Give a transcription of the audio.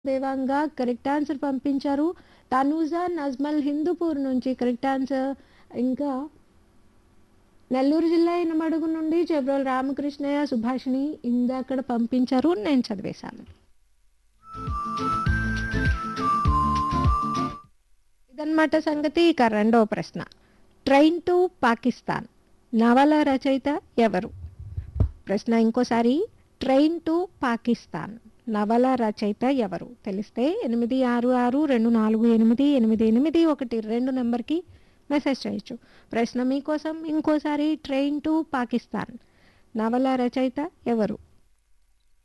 Devanga correct answer పంపించారు తనూజా నజ్మల్ హిందూపూర్ నుంచి correct answer ఇంకా నెల్లూరు జిల్లా ఇనమడుగు నుండి చెబ్రోల్ రామకృష్ణయ్య సుభాషిణి ఇందాకడ పంపించారు నేను చదివేశాను ఇదన్నమాట సంగతి ఇక రెండవ ప్రశ్న ట్రైన్ టు పాకిస్తాన్ నవల రచయిత ఎవరు ప్రశ్న ఇంకోసారి ట్రైన్ టు పాకిస్తాన్ నవల రచయిత ఎవరు తెలిస్తే ఎనిమిది ఆరు ఆరు రెండు నాలుగు ఎనిమిది ఎనిమిది ఎనిమిది ఒకటి రెండు నెంబర్కి మెసేజ్ చేయొచ్చు ప్రశ్న మీకోసం ఇంకోసారి ట్రైన్ టు పాకిస్తాన్ నవల రచయిత ఎవరు